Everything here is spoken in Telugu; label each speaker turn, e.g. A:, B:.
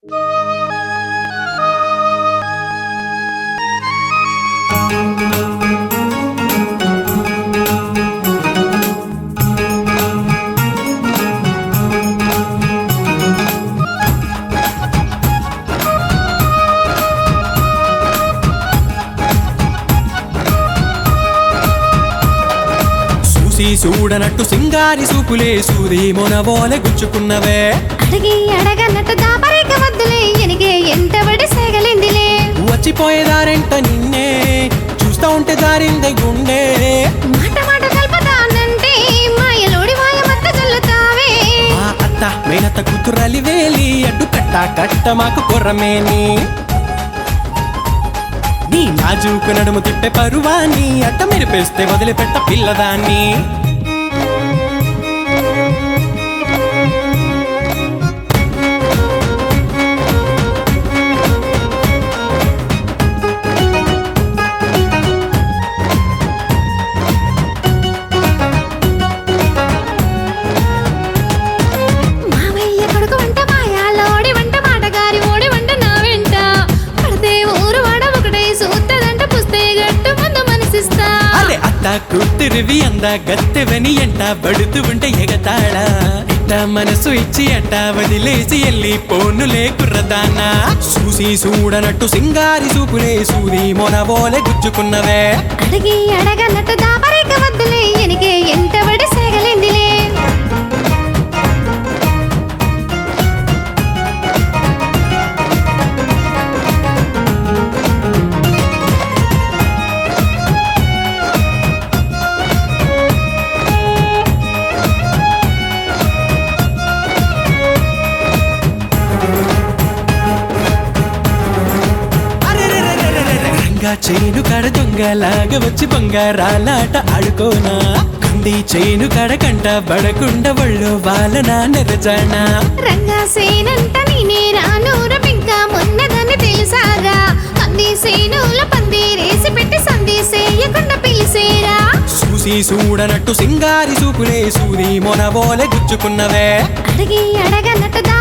A: చూసి చూడనట్టు సింగారి సూపులే సూది మొనవోలె గుచ్చుకున్నవే
B: అడిగి అడగన్నట్టు దాపరిక వద్దులే ఎనిగే ఎంత బడి సేగలిందిలే
A: వచ్చిపోయేదారెంట నిన్నే చూస్తా ఉంటే దారిందే గుండె
B: మాట మాట కల్పతానంటే మాయలోడి మాయ మత్త చల్లుతావే
A: ఆ అత్త మేనత్త కూతురలి వేలి అడ్డు కట్ట కట్ట మాకు కొర్రమేని నీ నాజూకు నడుము తిప్పే పరువాన్ని అట్ట మెరిపేస్తే వదిలిపెట్ట పిల్లదాన్ని
B: మావయ్య కొడుకు వంట మాయాలోడి వంట మాటగారి ఓడి వంట నా వెంట పడితే ఊరు వాడ ఒకటే సూత్తదంట పుస్తే గట్టు ముందు మనసిస్తా
A: అరే అత్త కూతురివి అంద గత్తెవని ఎంట పడుతూ ఉంటే ఎగతాళా ఇట్ట మనసు ఇచ్చి అట్ట వదిలేసి ఎల్లి పోనులే కుర్రదానా చూసి చూడనట్టు సింగారి సూపులే సూది మొనబోలే గుచ్చుకున్నవే
B: అడిగి అడగన్నట్టు దాపరిక వద్దులే ఎనిగే ఎంత బడి సేగలిందిలే
A: రంగా చేను కడ దొంగలాగా వచ్చి బంగారాలాట ఆడుకోనా కంది చేను కడ కంట బడకుండ ఒళ్ళు వాళ్ళనా నెరజానా
B: రంగా సేనంట నేనే రానూర పింక మొన్నదని తెలుసాగా పంది సేనుల పందిరేసి పెట్టి సందేసేయకుండా పిలిసేరా
A: చూసి చూడనట్టు సింగారి సూపులే సూది మొనబోలే గుచ్చుకున్నవే
B: అడిగి అడగన్నట్టు